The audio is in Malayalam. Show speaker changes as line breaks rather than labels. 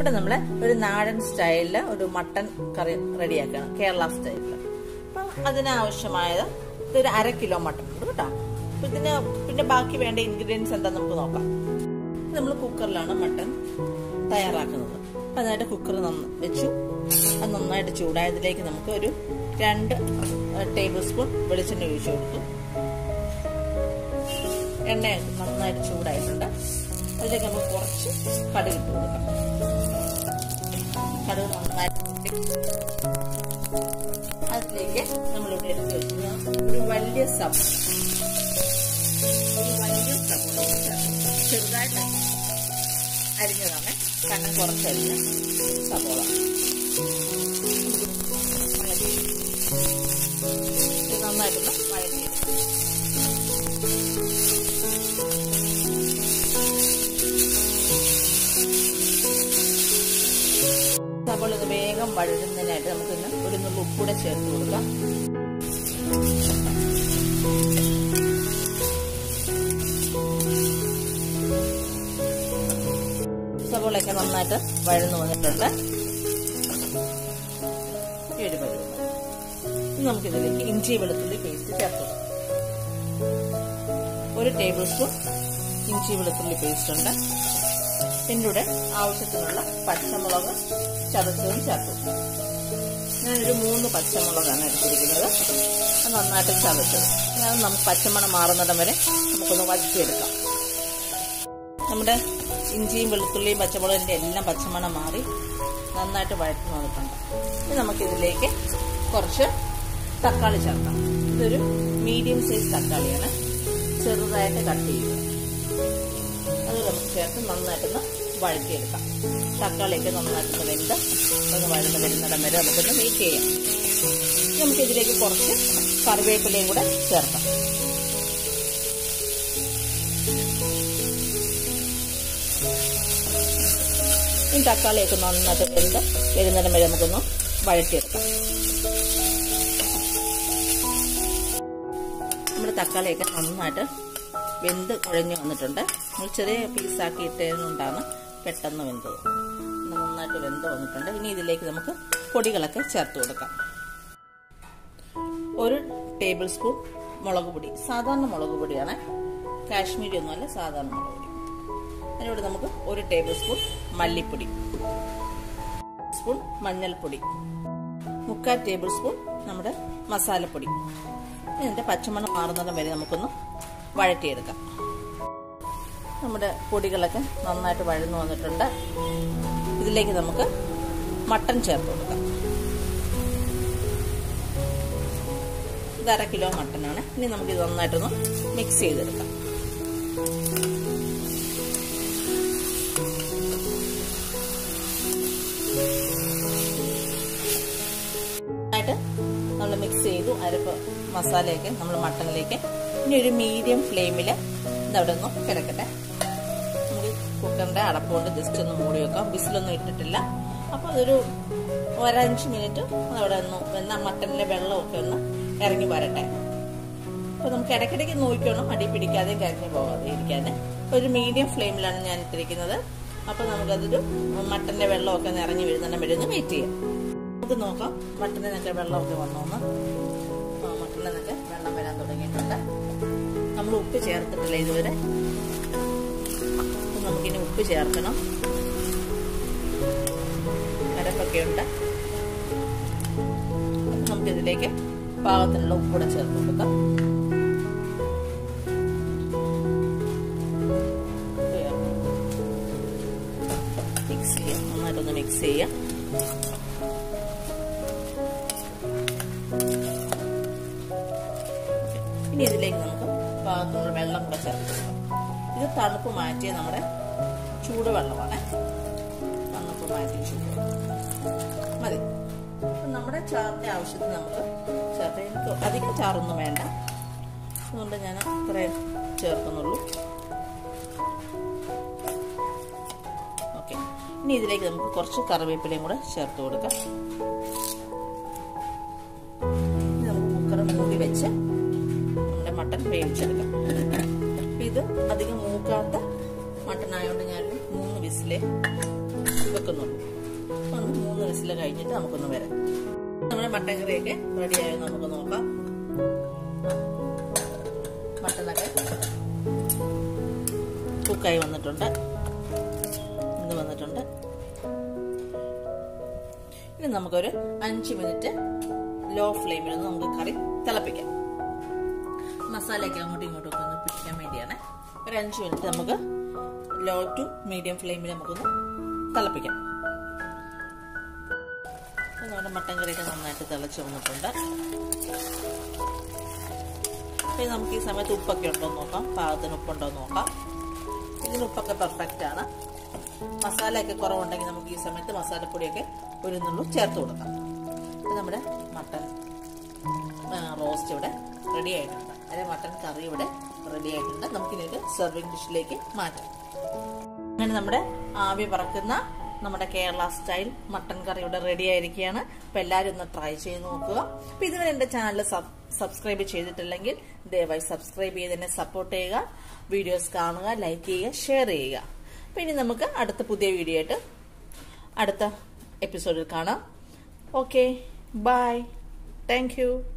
ഇവിടെ നമ്മൾ ഒരു നാടൻ സ്റ്റൈലില് ഒരു മട്ടൻ കറി റെഡിയാക്കണം കേരള സ്റ്റൈലില് അപ്പം അതിനാവശ്യമായത് ഇതൊരു അര കിലോ മട്ടൺ ഉണ്ട് കേട്ടോ അപ്പൊ ഇതിന് പിന്നെ ബാക്കി വേണ്ട ഇൻഗ്രീഡിയൻസ് എന്താന്ന് നമുക്ക് നോക്കാം നമ്മൾ കുക്കറിലാണ് മട്ടൺ തയ്യാറാക്കുന്നത് അപ്പം അതിനായിട്ട് കുക്കർ നന്ന വെച്ചു അത് നന്നായിട്ട് ചൂടായതിലേക്ക് നമുക്ക് ഒരു രണ്ട് ടേബിൾ സ്പൂൺ വെളിച്ചെണ്ണ ഒഴിച്ചു കൊടുത്തു എണ്ണ നന്നായിട്ട് ചൂടായിട്ടുണ്ട് അതിലേക്ക് നമുക്ക് കുറച്ച് കടുക് ഇട്ട് കൊടുക്കാം കടുക് നന്നായിട്ട് അതിലേക്ക് നമ്മളിവിടെ എടുത്ത് വെക്കുന്ന ഒരു വലിയ സബോള ഒരു വലിയ സബോള ചെറുതായിട്ട് അരിഞ്ഞതാണ് കണ്ണം കുറച്ചരിഞ്ഞ സബോള ഇത് നന്നായിട്ടൊന്ന് വഴറ്റിയെടുക്കും സബോള ഇത് വേഗം വഴുകുന്നതിനായിട്ട് നമുക്കിന്ന് ഒരു നുള്ളു ഉപ്പൂടെ ചേർത്ത് കൊടുക്കാം സബോളയൊക്കെ നന്നായിട്ട് വഴന്നു വന്നിട്ടുണ്ട് ഈ ഒരു പരുവം ഇനി നമുക്കിതിലേക്ക് ഇഞ്ചി വെളുത്തുള്ളി പേസ്റ്റ് ചേർത്ത് കൊടുക്കാം ഒരു ടേബിൾ സ്പൂൺ ഇഞ്ചി വെളുത്തുള്ളി പേസ്റ്റ് ഉണ്ട് ഇതിൻ്റെ കൂടെ ആവശ്യത്തിനുള്ള പച്ചമുളക് ചതച്ചതും ചേർത്തു ഞാനൊരു മൂന്ന് പച്ചമുളകാണ് എടുത്തിരിക്കുന്നത് അത് നന്നായിട്ട് ചതച്ചത് ഞാൻ നമുക്ക് പച്ചമണം മാറുന്നിടം വരെ നമുക്കൊന്ന് വഴറ്റിയെടുക്കാം നമ്മുടെ ഇഞ്ചിയും വെളുത്തുള്ളിയും പച്ചമുളകിൻ്റെ എല്ലാം പച്ചമണം മാറി നന്നായിട്ട് വഴറ്റി വന്നിട്ടുണ്ട് ഇനി നമുക്കിതിലേക്ക് കുറച്ച് തക്കാളി ചേർക്കാം ഇതൊരു മീഡിയം സൈസ് തക്കാളിയാണ് ചെറുതായിട്ട് കട്ട് ചെയ്യുക അത് നമുക്ക് ചേർത്ത് നന്നായിട്ടൊന്ന് വഴറ്റിയെടുക്കാം തക്കാളിയൊക്കെ നന്നായിട്ടൊന്ന് വെന്ത് ഒന്ന് വഴന്ന് വരുന്നിടം വരെ നമുക്കൊന്ന് വെയിറ്റ് ചെയ്യാം നമുക്ക് ഇതിലേക്ക് കുറച്ച് കറിവേപ്പിലയും കൂടെ ചേർക്കാം ഈ തക്കാളിയൊക്കെ നന്നായിട്ട് വെന്ത് വരുന്നിടം വരെ നമുക്കൊന്ന് വഴറ്റിയെടുക്കാം നമ്മുടെ തക്കാളിയൊക്കെ നന്നായിട്ട് വെന്ത് കുഴഞ്ഞു വന്നിട്ടുണ്ട് നമ്മൾ ചെറിയ പീസാക്കി ഇട്ടതുകൊണ്ടാണ് പെട്ടെന്ന് വെന്തത് നന്നായിട്ട് വെന്ത് വന്നിട്ടുണ്ട് ഇനി ഇതിലേക്ക് നമുക്ക് പൊടികളൊക്കെ ചേർത്ത് കൊടുക്കാം ഒരു ടേബിൾ സ്പൂൺ മുളക് പൊടി സാധാരണ മുളക് പൊടിയാണ് കാശ്മീരി ഒന്നുമല്ല സാധാരണ മുളക് പൊടി അതിനോട് നമുക്ക് ഒരു ടേബിൾ സ്പൂൺ മല്ലിപ്പൊടി സ്പൂൺ മഞ്ഞൾപ്പൊടി മുക്കാൽ ടേബിൾ സ്പൂൺ നമ്മുടെ മസാലപ്പൊടി ഇതിൻ്റെ പച്ചമണം മാറുന്നിടം വരെ നമുക്കൊന്ന് വഴറ്റിയെടുക്കാം നമ്മുടെ പൊടികളൊക്കെ നന്നായിട്ട് വഴന്നു വന്നിട്ടുണ്ട് ഇതിലേക്ക് നമുക്ക് മട്ടൺ ചേർത്ത് കൊടുക്കാം ഇത് അര കിലോ മട്ടനാണ് ഇനി നമുക്ക് ഇത് നന്നായിട്ടൊന്ന് മിക്സ് ചെയ്തെടുക്കാം നന്നായിട്ട് നമ്മൾ മിക്സ് ചെയ്തു അരപ്പ് മസാലയൊക്കെ നമ്മൾ മട്ടണിലേക്ക് ഇനി ഒരു മീഡിയം ഫ്ലെയിമിൽ ഇതവിടെ ഒന്ന് കിടക്കട്ടെ നമുക്ക് കുക്കറിൻ്റെ അടപ്പ് കൊണ്ട് ജസ്റ്റ് ഒന്ന് മൂടി വെക്കാം വിസിലൊന്നും ഇട്ടിട്ടില്ല അപ്പോൾ അതൊരു ഒരഞ്ച് മിനിറ്റ് അതവിടെ ഒന്ന് വെന്ന മട്ടനിലെ വെള്ളമൊക്കെ ഒന്ന് ഇറങ്ങി വരട്ടെ അപ്പോൾ നമുക്ക് ഇടയ്ക്കിടയ്ക്ക് നോക്കണം അടി പിടിക്കാതെ കരിഞ്ഞു പോകാതെ ഇരിക്കാൻ ഒരു മീഡിയം ഫ്ലെയിമിലാണ് ഞാൻ ഇട്ടിരിക്കുന്നത് അപ്പോൾ നമുക്കതൊരു മട്ടൻ്റെ വെള്ളമൊക്കെ ഒന്ന് ഇറങ്ങി വരുന്നുണ്ടെങ്കിൽ വരെ ഒന്ന് വെയിറ്റ് ചെയ്യാം നമുക്ക് നോക്കാം മട്ടനിന്നൊക്കെ വെള്ളമൊക്കെ വന്നോന്ന് മട്ടനിന്നൊക്കെ വെള്ളം വരാൻ തുടങ്ങിയിട്ടുണ്ട് നമ്മൾ ഉപ്പ് ചേർത്തിട്ടില്ല ഇതുവരെ നമുക്കിനി ഉപ്പ് ചേർക്കണം അരപ്പൊക്കെ ഉണ്ട് നമുക്കിതിലേക്ക് പാകത്തിനുള്ള ഉപ്പൂടെ ചേർത്ത് കൊടുക്കാം മിക്സ് ചെയ്യാം നന്നായിട്ടൊന്ന് മിക്സ് ചെയ്യാം ഇനി ഇതിലേക്ക് നമുക്ക് പാകത്തിനുള്ള വെള്ളം കൂടെ ചേർത്ത് കൊടുക്കാം ഇത് തണുപ്പ് മാറ്റിയ നമ്മുടെ ചൂടുവെള്ളമാണ് തണുപ്പ് മാറ്റിയ ചൂടുവെള്ളം മതി നമ്മുടെ ചാറിൻ്റെ ആവശ്യത്തിന് നമുക്ക് ചേർത്ത് എനിക്ക് അധികം ചാറൊന്നും വേണ്ട അതുകൊണ്ട് ഞാൻ ഇത്രയും ചേർക്കുന്നുള്ളൂ ഓക്കെ ഇനി ഇതിലേക്ക് നമുക്ക് കുറച്ച് കറിവേപ്പിലയും കൂടെ ചേർത്ത് കൊടുക്കാം ഇനി നമുക്ക് കുക്കർ മൂടി വെച്ച് നമ്മുടെ മട്ടൻ വേവിച്ചെടുക്കാം ഇത് അധികം മൂക്കാത്ത മട്ടൺ ആയതുകൊണ്ട് ഞാൻ മൂന്ന് വിസില് വെക്കുന്നുള്ളൂ അപ്പൊ ഒന്ന് മൂന്ന് വിസില് കഴിഞ്ഞിട്ട് നമുക്കൊന്ന് വരാം നമ്മുടെ മട്ടൻ കറിയൊക്കെ റെഡി ആയോ നമുക്ക് നോക്കാം മട്ടനൊക്കെ കുക്കായി വന്നിട്ടുണ്ട് ഇത് വന്നിട്ടുണ്ട് ഇനി നമുക്കൊരു അഞ്ച് മിനിറ്റ് ലോ ഫ്ലെയിമിൽ ഒന്ന് നമുക്ക് കറി തിളപ്പിക്കാം മസാലയൊക്കെ അങ്ങോട്ടും ഇങ്ങോട്ടും ഒക്കെ ഒന്ന് പിടിക്കാൻ വേണ്ടിയാണ് ഒരു അഞ്ച് മിനിറ്റ് നമുക്ക് ലോ ടു മീഡിയം ഫ്ലെയിമിൽ നമുക്കൊന്ന് തിളപ്പിക്കാം അപ്പോൾ നമ്മുടെ മട്ടൻ കറിയൊക്കെ നന്നായിട്ട് തിളച്ച് വന്നിട്ടുണ്ട് പിന്നെ നമുക്ക് ഈ സമയത്ത് ഉപ്പൊക്കെ ഉണ്ടോ എന്ന് നോക്കാം പാകത്തിന് ഉപ്പുണ്ടോ എന്ന് നോക്കാം ഇതിന് ഉപ്പൊക്കെ പെർഫെക്റ്റ് ആണ് മസാലയൊക്കെ കുറവുണ്ടെങ്കിൽ നമുക്ക് ഈ സമയത്ത് മസാലപ്പൊടിയൊക്കെ ഒരു നുള്ളു ചേർത്ത് കൊടുക്കാം ഇത് നമ്മുടെ മട്ടൻ റോസ്റ്റ് ഇവിടെ റെഡി ആയിട്ടുണ്ട് അതായത് മട്ടൻ കറി ഇവിടെ റെഡി ആയിട്ടുണ്ട് നമുക്കിനി ഒരു സെർവിങ് ഡിഷിലേക്ക് മാറ്റാം അങ്ങനെ നമ്മുടെ ആവി പറക്കുന്ന നമ്മുടെ കേരള സ്റ്റൈൽ മട്ടൻ കറി ഇവിടെ റെഡി ആയിരിക്കുകയാണ് അപ്പൊ എല്ലാവരും ഒന്ന് ട്രൈ ചെയ്ത് നോക്കുക അപ്പൊ ഇതുവരെ എന്റെ ചാനൽ സബ്സ്ക്രൈബ് ചെയ്തിട്ടില്ലെങ്കിൽ ദയവായി സബ്സ്ക്രൈബ് ചെയ്ത് എന്നെ സപ്പോർട്ട് ചെയ്യുക വീഡിയോസ് കാണുക ലൈക്ക് ചെയ്യുക ഷെയർ ചെയ്യുക അപ്പൊ ഇനി നമുക്ക് അടുത്ത പുതിയ വീഡിയോ ആയിട്ട് അടുത്ത എപ്പിസോഡിൽ കാണാം ഓക്കെ ബൈ താങ്ക് യു